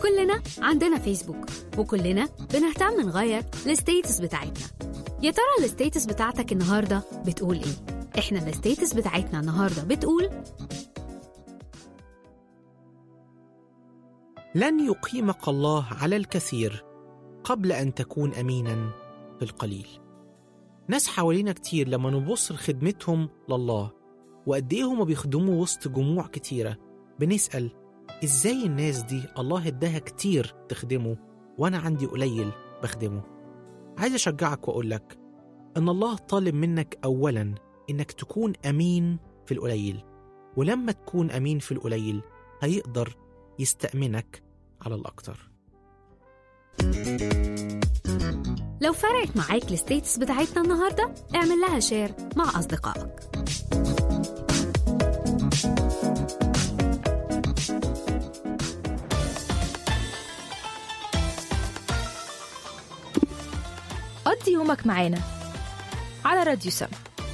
كلنا عندنا فيسبوك وكلنا بنهتم نغير الستيتس بتاعتنا يا ترى الستيتس بتاعتك النهارده بتقول ايه احنا الستيتس بتاعتنا النهارده بتقول لن يقيمك الله على الكثير قبل أن تكون أمينا في القليل ناس حوالينا كتير لما نبص لخدمتهم لله وقد إيه هما بيخدموا وسط جموع كتيرة بنسأل إزاي الناس دي الله اداها كتير تخدمه وأنا عندي قليل بخدمه عايز أشجعك وأقول لك إن الله طالب منك أولا إنك تكون أمين في القليل ولما تكون أمين في القليل هيقدر يستأمنك على الأكتر لو فرقت معاك الستيتس بتاعتنا النهارده اعمل لها شير مع أصدقائك قضي يومك معانا على راديو سما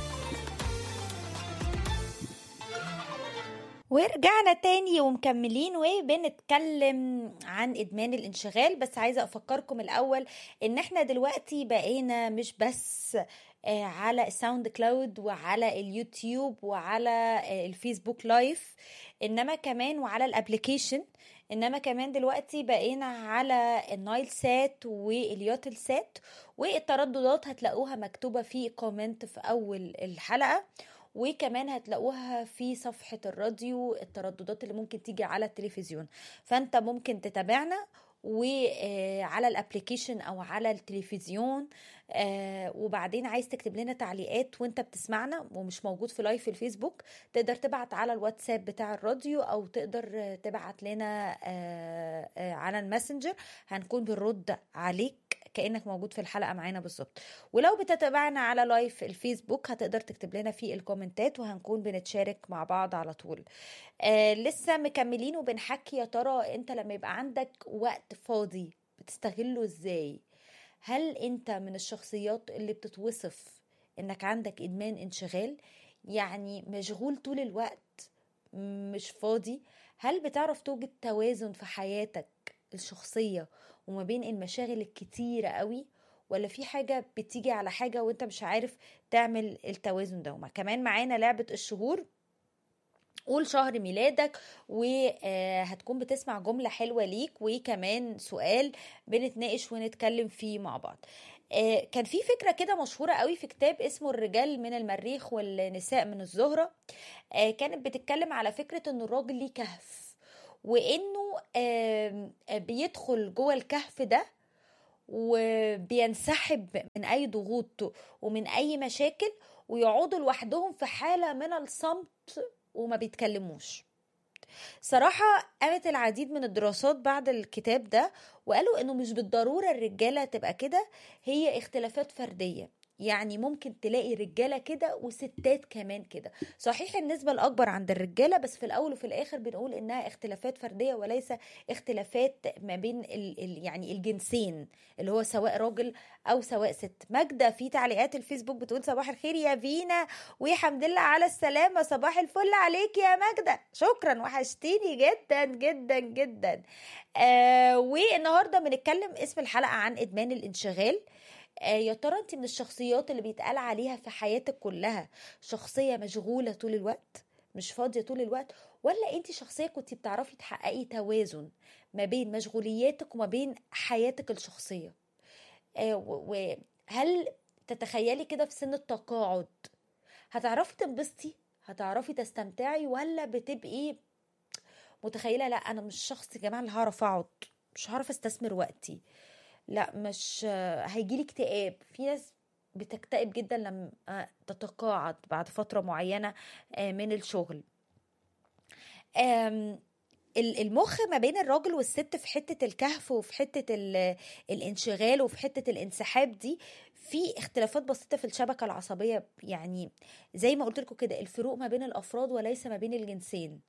ورجعنا تاني ومكملين وبنتكلم عن ادمان الانشغال بس عايزه افكركم الاول ان احنا دلوقتي بقينا مش بس آه، على الساوند كلاود وعلى اليوتيوب وعلى آه، الفيسبوك لايف انما كمان وعلى الابليكيشن انما كمان دلوقتي بقينا على النايل سات واليوتل سات والترددات هتلاقوها مكتوبه في كومنت في اول الحلقه وكمان هتلاقوها في صفحة الراديو الترددات اللي ممكن تيجي على التلفزيون فانت ممكن تتابعنا وعلى الابليكيشن او على التلفزيون آه، وبعدين عايز تكتب لنا تعليقات وانت بتسمعنا ومش موجود في لايف في الفيسبوك تقدر تبعت على الواتساب بتاع الراديو او تقدر آه، تبعت لنا آه، آه، على الماسنجر هنكون بنرد عليك كانك موجود في الحلقه معانا بالظبط ولو بتتابعنا على لايف الفيسبوك هتقدر تكتب لنا في الكومنتات وهنكون بنتشارك مع بعض على طول آه لسه مكملين وبنحكي يا ترى انت لما يبقى عندك وقت فاضي بتستغله ازاي هل انت من الشخصيات اللي بتتوصف انك عندك ادمان انشغال يعني مشغول طول الوقت مش فاضي هل بتعرف توجد توازن في حياتك الشخصية وما بين المشاغل الكتيرة قوي ولا في حاجة بتيجي على حاجة وانت مش عارف تعمل التوازن ده وما كمان معانا لعبة الشهور قول شهر ميلادك وهتكون بتسمع جملة حلوة ليك وكمان سؤال بنتناقش ونتكلم فيه مع بعض آه، كان في فكرة كده مشهورة قوي في كتاب اسمه الرجال من المريخ والنساء من الزهرة آه، كانت بتتكلم على فكرة ان الراجل ليه كهف وانه آم، آه، بيدخل جوه الكهف ده وبينسحب من اي ضغوط ومن اي مشاكل ويقعدوا لوحدهم في حالة من الصمت وما بيتكلموش صراحة قامت العديد من الدراسات بعد الكتاب ده وقالوا انه مش بالضرورة الرجالة تبقى كده هي اختلافات فردية يعني ممكن تلاقي رجالة كده وستات كمان كده صحيح النسبة الأكبر عند الرجالة بس في الأول وفي الآخر بنقول إنها اختلافات فردية وليس اختلافات ما بين ال ال يعني الجنسين اللي هو سواء راجل أو سواء ست ماجدة في تعليقات الفيسبوك بتقول صباح الخير يا فينا وحمد لله على السلامة صباح الفل عليك يا ماجدة شكرا وحشتيني جدا جدا جدا آه والنهاردة بنتكلم اسم الحلقة عن إدمان الانشغال آه، يا ترى انت من الشخصيات اللي بيتقال عليها في حياتك كلها شخصية مشغولة طول الوقت مش فاضية طول الوقت ولا انت شخصية كنت بتعرفي تحققي توازن ما بين مشغولياتك وما بين حياتك الشخصية آه، و- وهل تتخيلي كده في سن التقاعد هتعرفي تنبسطي هتعرفي تستمتعي ولا بتبقي متخيله لا انا مش شخص يا جماعه اللي هعرف اقعد مش هعرف استثمر وقتي لا مش هيجيلي اكتئاب في ناس بتكتئب جدا لما تتقاعد بعد فترة معينة آه، من الشغل آم، ال- المخ ما بين الراجل والست في حتة الكهف وفي حتة ال- الانشغال وفي حتة الانسحاب دي في اختلافات بسيطة في الشبكة العصبية يعني زي ما قلت لكم كده الفروق ما بين الأفراد وليس ما بين الجنسين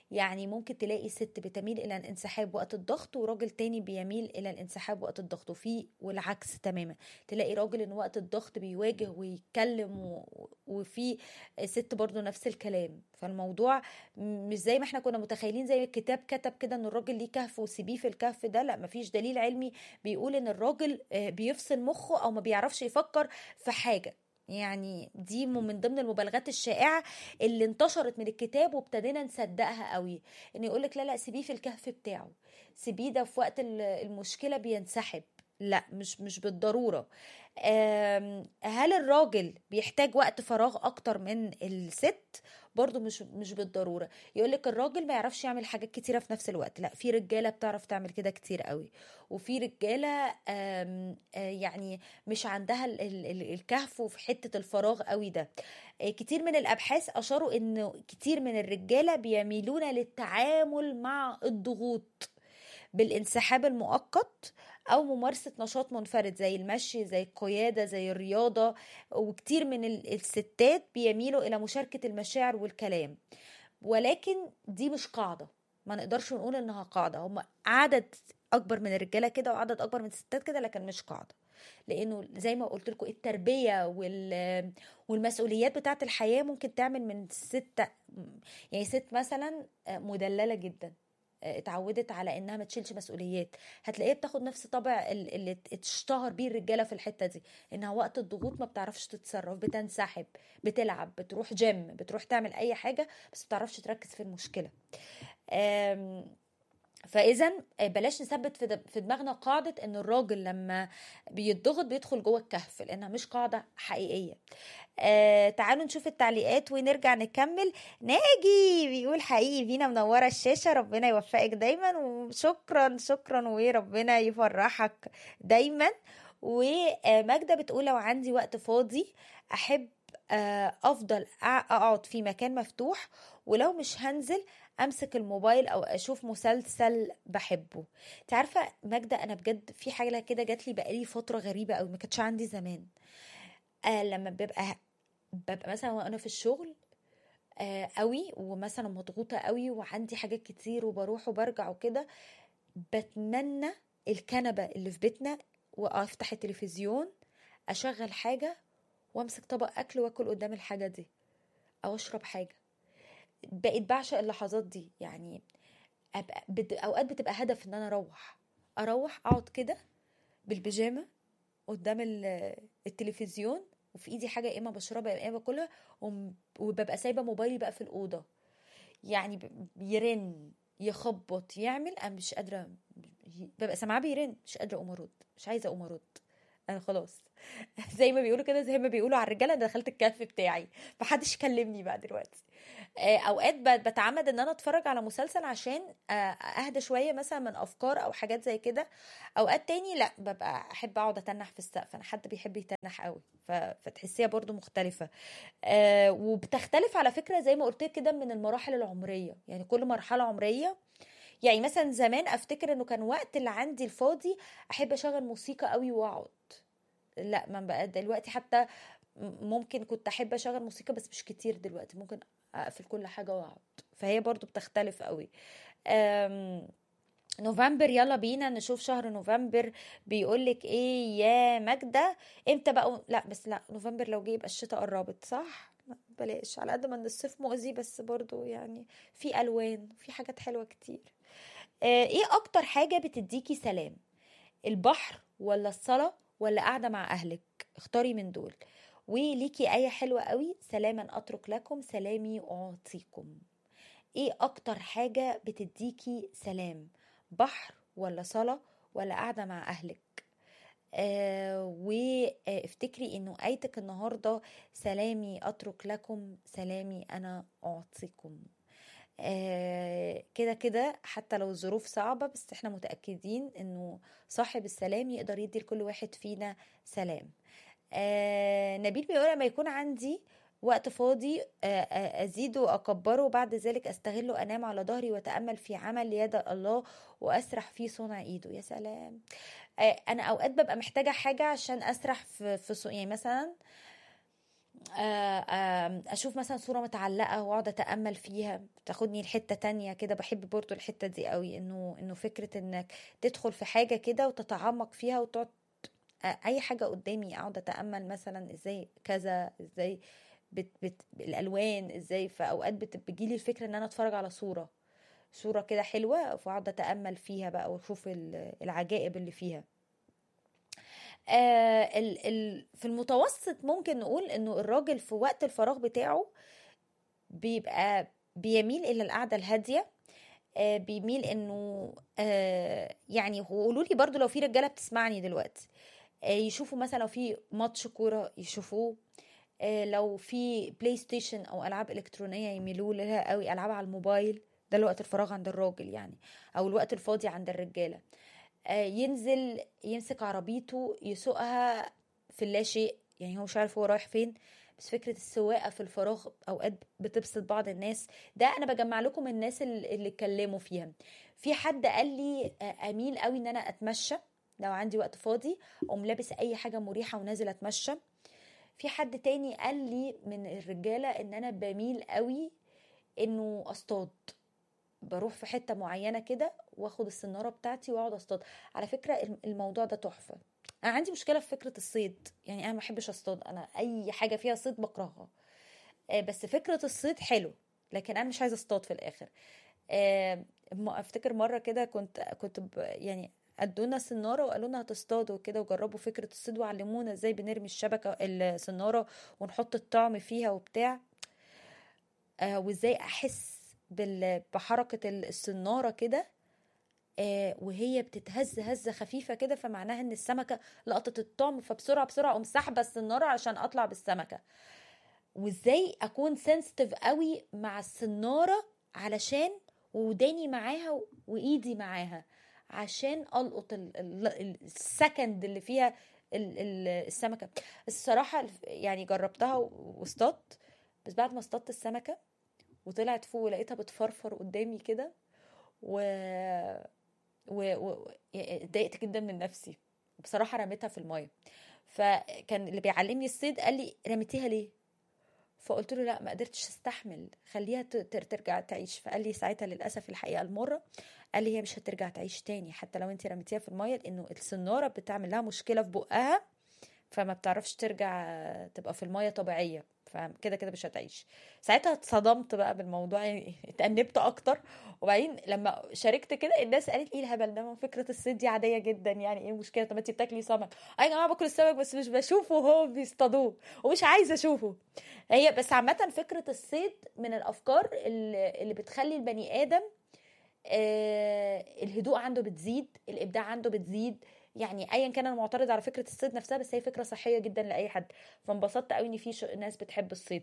يعني ممكن تلاقي ست بتميل الى الانسحاب وقت الضغط وراجل تاني بيميل الى الانسحاب وقت الضغط وفي والعكس تماما تلاقي راجل ان وقت الضغط بيواجه ويتكلم و... وفي ست برضو نفس الكلام فالموضوع مش زي ما احنا كنا متخيلين زي الكتاب كتب كده ان الراجل ليه كهف وسيبيه في الكهف ده لا مفيش دليل علمي بيقول ان الراجل بيفصل مخه او ما بيعرفش يفكر في حاجه يعني دي من ضمن المبالغات الشائعه اللي انتشرت من الكتاب وابتدينا نصدقها قوي ان يقول لك لا لا سيبيه في الكهف بتاعه سيبيه ده في وقت المشكله بينسحب لا مش مش بالضروره هل الراجل بيحتاج وقت فراغ اكتر من الست برضو مش مش بالضروره يقول لك الراجل ما يعرفش يعمل حاجات كتيره في نفس الوقت لا في رجاله بتعرف تعمل كده كتير قوي وفي رجاله يعني مش عندها الكهف وفي حته الفراغ قوي ده كتير من الابحاث اشاروا انه كتير من الرجاله بيميلون للتعامل مع الضغوط بالانسحاب المؤقت او ممارسه نشاط منفرد زي المشي زي القياده زي الرياضه وكتير من الستات بيميلوا الى مشاركه المشاعر والكلام ولكن دي مش قاعده ما نقدرش نقول انها قاعده هم عدد اكبر من الرجاله كده وعدد اكبر من الستات كده لكن مش قاعده لانه زي ما قلت لكم التربيه وال والمسؤوليات بتاعه الحياه ممكن تعمل من ست يعني ست مثلا مدلله جدا اتعودت على انها ما تشيلش مسؤوليات هتلاقيها بتاخد نفس طبع اللي اتشتهر بيه الرجاله في الحته دي انها وقت الضغوط ما بتعرفش تتصرف بتنسحب بتلعب بتروح جيم بتروح تعمل اي حاجه بس ما بتعرفش تركز في المشكله فاذا بلاش نثبت في دماغنا قاعده ان الراجل لما بيتضغط بيدخل جوه الكهف لانها مش قاعده حقيقيه آه تعالوا نشوف التعليقات ونرجع نكمل ناجي بيقول حقيقي فينا منوره الشاشه ربنا يوفقك دايما وشكرا شكرا وربنا يفرحك دايما وماجده بتقول لو عندي وقت فاضي احب افضل اقعد في مكان مفتوح ولو مش هنزل امسك الموبايل او اشوف مسلسل بحبه انت عارفه ماجده انا بجد في حاجه كده جات لي بقالي فتره غريبه قوي ما كانتش عندي زمان آه لما ببقى ببقى مثلا وانا في الشغل آه قوي ومثلا مضغوطه قوي وعندي حاجات كتير وبروح وبرجع وكده بتمنى الكنبه اللي في بيتنا وافتح التلفزيون اشغل حاجه وامسك طبق اكل واكل قدام الحاجه دي او اشرب حاجه بقيت بعشق اللحظات دي يعني أبقى بد... اوقات بتبقى هدف ان انا اروح اروح اقعد كده بالبيجامه قدام التلفزيون وفي ايدي حاجه يا اما بشربها يا اما باكلها وببقى سايبه موبايلي بقى في الاوضه يعني بيرن يخبط يعمل انا مش قادره ببقى سامعاه بيرن مش قادره اقوم ارد مش عايزه اقوم ارد انا خلاص زي ما بيقولوا كده زي ما بيقولوا على الرجاله دخلت الكهف بتاعي محدش يكلمني بقى دلوقتي اوقات بتعمد ان انا اتفرج على مسلسل عشان اهدى شويه مثلا من افكار او حاجات زي كده اوقات تاني لا ببقى احب اقعد اتنح في السقف انا حد بيحب يتنح قوي فتحسيها برضو مختلفه وبتختلف على فكره زي ما قلت كده من المراحل العمريه يعني كل مرحله عمريه يعني مثلا زمان افتكر انه كان وقت اللي عندي الفاضي احب اشغل موسيقى قوي واقعد لا ما بقى دلوقتي حتى ممكن كنت احب اشغل موسيقى بس مش كتير دلوقتي ممكن اقفل كل حاجه واقعد فهي برضو بتختلف قوي نوفمبر يلا بينا نشوف شهر نوفمبر بيقولك ايه يا ماجدة امتى بقى لا بس لا نوفمبر لو جه يبقى الشتاء قربت صح بلاش على قد ما ان الصيف مؤذي بس برضو يعني في الوان في حاجات حلوه كتير آه ايه اكتر حاجه بتديكي سلام البحر ولا الصلاه ولا قاعده مع اهلك اختاري من دول وليكي آية حلوة قوي سلاما أترك لكم سلامي أعطيكم إيه أكتر حاجة بتديكي سلام بحر ولا صلاة ولا قاعدة مع أهلك آه وافتكري انه ايتك النهارده سلامي اترك لكم سلامي انا اعطيكم آه كده كده حتى لو الظروف صعبة بس احنا متأكدين انه صاحب السلام يقدر يدي لكل واحد فينا سلام آه نبيل بيقول لما يكون عندي وقت فاضي آه أزيده وأكبره وبعد ذلك أستغله أنام على ظهري وأتأمل في عمل يد الله وأسرح في صنع إيده يا سلام أنا أوقات ببقى محتاجة حاجة عشان أسرح في, في يعني مثلا آه، آه، اشوف مثلا صوره متعلقه واقعد اتامل فيها تاخدني لحته تانية كده بحب برضو الحته دي قوي انه انه فكره انك تدخل في حاجه كده وتتعمق فيها وتقعد آه، اي حاجه قدامي اقعد اتامل مثلا ازاي كذا ازاي بت بت الالوان ازاي في اوقات بت- بتجيلي الفكره ان انا اتفرج على صوره صوره كده حلوه فاقعد اتامل فيها بقى واشوف ال- العجائب اللي فيها آه ال ال في المتوسط ممكن نقول انه الراجل في وقت الفراغ بتاعه بيبقى بيميل الى القعده الهاديه آه بيميل انه آه يعني قولوا لي برضو لو في رجاله بتسمعني دلوقتي آه يشوفوا مثلا لو في ماتش كوره يشوفوه آه لو في بلاي ستيشن او العاب الكترونيه يميلوا لها قوي العاب على الموبايل ده الوقت الفراغ عند الراجل يعني او الوقت الفاضي عند الرجاله آه، ينزل يمسك عربيته يسوقها في اللا شيء يعني هو مش عارف هو رايح فين بس فكرة السواقة في الفراغ أوقات بتبسط بعض الناس ده أنا بجمع لكم الناس اللي اللي اتكلموا فيها في حد قال لي آه، أميل قوي إن أنا أتمشى لو عندي وقت فاضي أقوم لابس أي حاجة مريحة ونازل أتمشى في حد تاني قال لي من الرجالة إن أنا بميل قوي إنه أصطاد بروح في حته معينه كده واخد السناره بتاعتي واقعد اصطاد على فكره الم- الموضوع ده تحفه انا عندي مشكله في فكره الصيد يعني انا ما بحبش اصطاد انا اي حاجه فيها صيد بكرهها آه، بس فكره الصيد حلو لكن انا مش عايزه اصطاد في الاخر آه، ما افتكر مره كده كنت كنت ب- يعني ادونا سناره وقالوا لنا هتصطادوا كده وجربوا فكره الصيد وعلمونا ازاي بنرمي الشبكه السناره ونحط الطعم فيها وبتاع آه، وازاي احس بال- بحركه ال- السناره كده آه، وهي بتتهز هزه خفيفه كده فمعناها ان السمكه لقطت الطعم فبسرعه بسرعه اقوم ساحبه السناره عشان اطلع بالسمكه وازاي اكون سنسيتيف قوي مع السناره علشان وداني معاها وايدي معاها عشان القط ال- ال- ال- السكند اللي فيها ال- ال- السمكه الصراحه الف- يعني جربتها واصطدت بس بعد ما اصطدت السمكه وطلعت فوق ولقيتها بتفرفر قدامي كده و و و- اتضايقت جدا من نفسي بصراحه رميتها في المايه فكان اللي بيعلمني الصيد قال لي رميتيها ليه فقلت له لا ما قدرتش استحمل خليها ت- تر- ترجع تعيش فقال لي ساعتها للاسف الحقيقه المره قال لي هي مش هترجع تعيش تاني حتى لو انت رميتيها في الميه لانه السناره بتعمل لها مشكله في بقها فما بتعرفش ترجع تبقى في الميه طبيعيه فكده كده مش هتعيش ساعتها اتصدمت بقى بالموضوع يعني اتأنبت اكتر وبعدين لما شاركت كده الناس قالت ايه الهبل ده ما فكره الصيد دي عاديه جدا يعني ايه المشكله طب ما انت بتاكلي سمك اه يا جماعه باكل السمك بس مش بشوفه وهو بيصطادوه ومش عايزه اشوفه هي بس عامه فكره الصيد من الافكار اللي اللي بتخلي البني ادم آه، الهدوء عنده بتزيد الابداع عنده بتزيد يعني ايا كان انا معترض على فكره الصيد نفسها بس هي فكره صحيه جدا لاي حد فانبسطت قوي ان في ش- ناس بتحب الصيد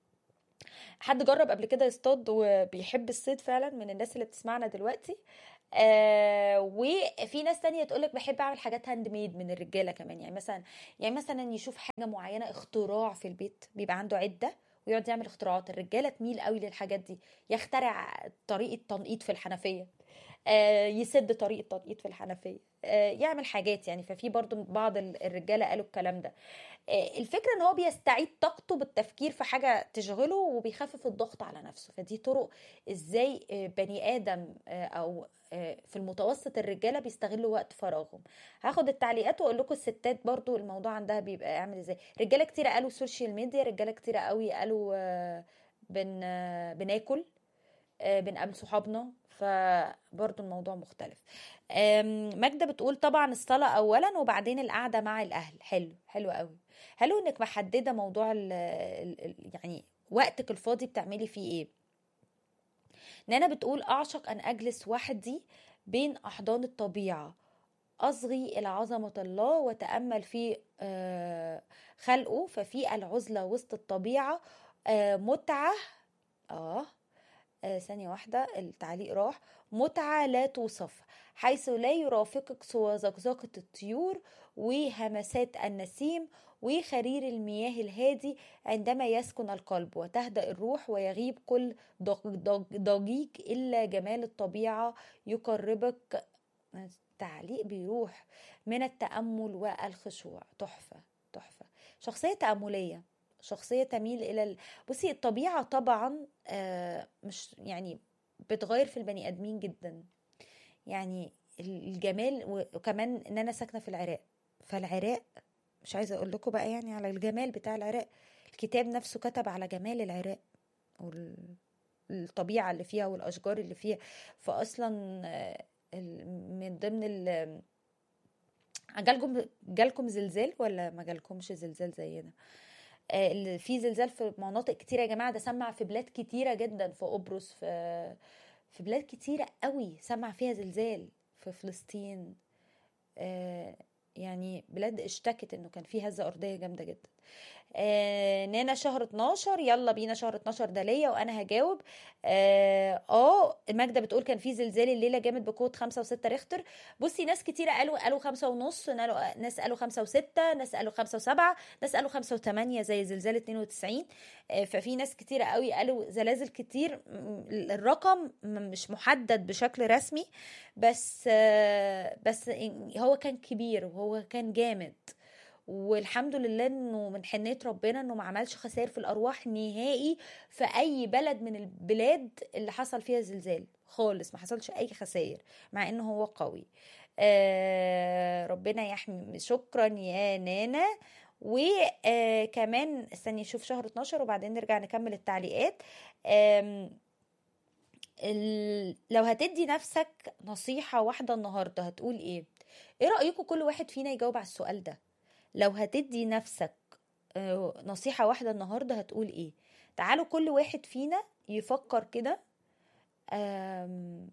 حد جرب قبل كده يصطاد وبيحب الصيد فعلا من الناس اللي بتسمعنا دلوقتي آه وفي ناس تانية تقولك بحب اعمل حاجات هاند ميد من الرجاله كمان يعني مثلا يعني مثلا يشوف حاجه معينه اختراع في البيت بيبقى عنده عده ويقعد يعمل اختراعات الرجاله تميل قوي للحاجات دي يخترع طريقه تنقيط في الحنفيه آه يسد طريقه تنقيط في الحنفيه آه يعمل حاجات يعني ففي برضو بعض ال- الرجاله قالوا الكلام ده آه، الفكرة ان هو بيستعيد طاقته بالتفكير في حاجة تشغله وبيخفف الضغط على نفسه فدي طرق ازاي آه، بني ادم آه، او آه، في المتوسط الرجالة بيستغلوا وقت فراغهم هاخد التعليقات واقول لكم الستات برضو الموضوع عندها بيبقى عامل ازاي رجالة كتيرة قالوا السوشيال ميديا رجالة كتيرة قوي قالوا آه، بن آه، بناكل آه، بنقابل صحابنا فبرضه الموضوع مختلف آم، ماجدة بتقول طبعا الصلاة أولا وبعدين القعدة مع الأهل حلو حلو قوي حلو إنك محددة موضوع ال ال يعني وقتك الفاضي بتعملي فيه إيه نانا بتقول أعشق أن أجلس وحدي بين أحضان الطبيعة أصغي إلى عظمة الله وتأمل في آه، خلقه ففي العزلة وسط الطبيعة آه، متعة آه آه، ثانية واحدة التعليق راح متعة لا توصف حيث لا يرافقك سوى زقزقة الطيور وهمسات النسيم وخرير المياه الهادي عندما يسكن القلب وتهدأ الروح ويغيب كل ضج- ضج- ضجيج إلا جمال الطبيعة يقربك تعليق بيروح من التأمل والخشوع تحفة تحفة شخصية تأملية شخصيه تميل الى ال... بصي الطبيعه طبعا آه، مش يعني بتغير في البني ادمين جدا يعني الجمال وكمان ان انا ساكنه في العراق فالعراق مش عايزه اقول لكم بقى يعني على الجمال بتاع العراق الكتاب نفسه كتب على جمال العراق والطبيعه اللي فيها والاشجار اللي فيها فاصلا آه، ال- من ضمن ال جالكم جالكم زلزال ولا ما جالكمش زلزال زينا آه، اللي في زلزال في مناطق كتيرة يا جماعة ده سمع في بلاد كتيرة جدا في قبرص في في بلاد كتيرة قوي سمع فيها زلزال في فلسطين آه، يعني بلاد اشتكت انه كان في هزة أرضية جامدة جدا آه نانا شهر 12 يلا بينا شهر 12 ده ليا وانا هجاوب اه آه، ماجده بتقول كان في زلزال الليله جامد بقوه 5 و6 ريختر بصي ناس كتيره قالوا قالوا 5 ونص قالوا ناس قالوا 5 و6 ناس قالوا 5 و7 ناس قالوا 5 و8 زي زلزال 92 آه ففي ناس كتيره قوي قالوا زلازل كتير م- الرقم م- مش محدد بشكل رسمي بس آه بس هو كان كبير وهو كان جامد والحمد لله انه من حنيه ربنا انه ما عملش خسائر في الارواح نهائي في اي بلد من البلاد اللي حصل فيها زلزال خالص ما حصلش اي خسائر مع انه هو قوي آه ربنا يحمي شكرا يا نانا وكمان استني اشوف شهر 12 وبعدين نرجع نكمل التعليقات آم، ال- لو هتدي نفسك نصيحة واحدة النهاردة هتقول ايه ايه رأيكم كل واحد فينا يجاوب على السؤال ده لو هتدي نفسك آه، نصيحة واحدة النهاردة هتقول ايه تعالوا كل واحد فينا يفكر كده آم،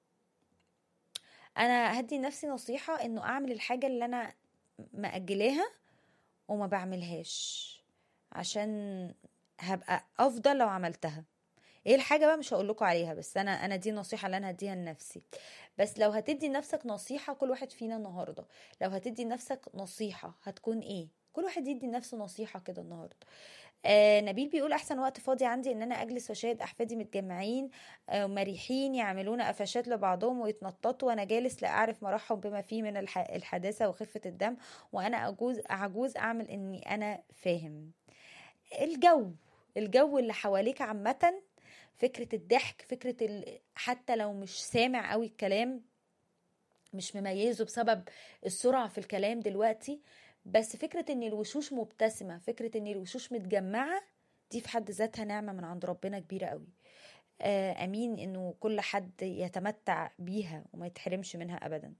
انا هدي نفسي نصيحة انه اعمل الحاجة اللي انا مأجلاها وما بعملهاش عشان هبقى افضل لو عملتها ايه الحاجة بقى مش هقول لكم عليها بس انا انا دي النصيحة اللي انا هديها لنفسي بس لو هتدي لنفسك نصيحة كل واحد فينا النهاردة لو هتدي لنفسك نصيحة هتكون ايه كل واحد يدي لنفسه نصيحة كده النهاردة آه نبيل بيقول احسن وقت فاضي عندي ان انا اجلس واشاهد احفادي متجمعين آه مريحين يعملون قفشات لبعضهم ويتنططوا وانا جالس لا اعرف مرحهم بما فيه من الح... الحداثه وخفه الدم وانا اجوز عجوز اعمل اني انا فاهم الجو الجو اللي حواليك عامه فكره الضحك فكره ال... حتى لو مش سامع قوي الكلام مش مميزه بسبب السرعه في الكلام دلوقتي بس فكرة ان الوشوش مبتسمة فكرة ان الوشوش متجمعة دي في حد ذاتها نعمة من عند ربنا كبيرة قوي آه امين انه كل حد يتمتع بيها وما يتحرمش منها ابدا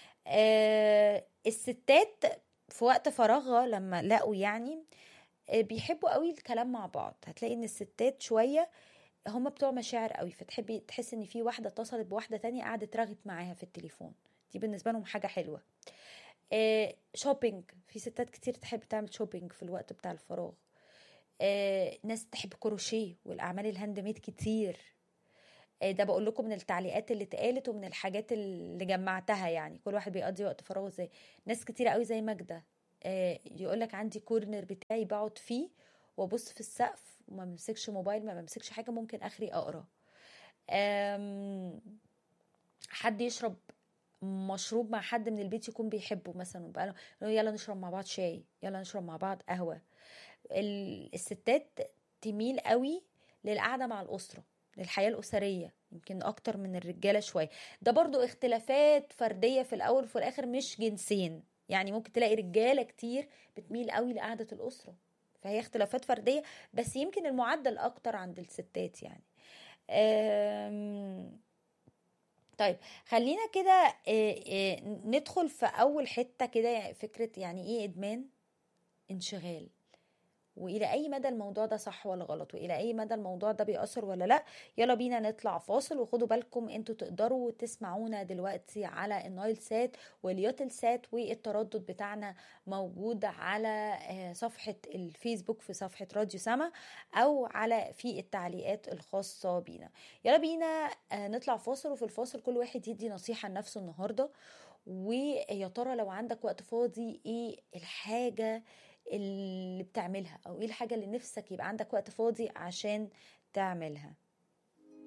آه الستات في وقت فراغها لما لقوا يعني آه بيحبوا قوي الكلام مع بعض هتلاقي ان الستات شوية هم بتوع مشاعر قوي فتحبي تحس ان في واحدة اتصلت بواحدة تانية قعدت رغت معاها في التليفون دي بالنسبة لهم حاجة حلوة آه شوبينج في ستات كتير تحب تعمل شوبينج في الوقت بتاع الفراغ آه ناس تحب كروشيه والاعمال الهاند ميد كتير آه ده بقول لكم من التعليقات اللي اتقالت ومن الحاجات اللي جمعتها يعني كل واحد بيقضي وقت فراغه ازاي ناس كتير قوي زي ماجده آه يقول لك عندي كورنر بتاعي بقعد فيه وابص في السقف وما بمسكش موبايل ما بمسكش حاجه ممكن اخري اقرا آم، حد يشرب مشروب مع حد من البيت يكون بيحبه مثلا وبقى له يلا نشرب مع بعض شاي يلا نشرب مع بعض قهوة ال- الستات تميل قوي للقعدة مع الأسرة للحياة الأسرية يمكن أكتر من الرجالة شوية ده برضو اختلافات فردية في الأول وفي الآخر مش جنسين يعني ممكن تلاقي رجالة كتير بتميل قوي لقعدة الأسرة فهي اختلافات فردية بس يمكن المعدل أكتر عند الستات يعني أم... طيب خلينا كده آه، آه، ندخل في اول حته كده فكره يعني ايه ادمان انشغال والى اي مدى الموضوع ده صح ولا غلط والى اي مدى الموضوع ده بيأثر ولا لا يلا بينا نطلع فاصل وخدوا بالكم انتوا تقدروا تسمعونا دلوقتي على النايل سات واليوتل سات والتردد بتاعنا موجود على آه، صفحة الفيسبوك في صفحة راديو سما او على في التعليقات الخاصة بينا يلا بينا آه، نطلع فاصل وفي الفاصل كل واحد يدي نصيحة لنفسه النهاردة ويا ترى لو عندك وقت فاضي ايه الحاجة اللي بتعملها او ايه الحاجة اللي نفسك يبقى عندك وقت فاضي عشان تعملها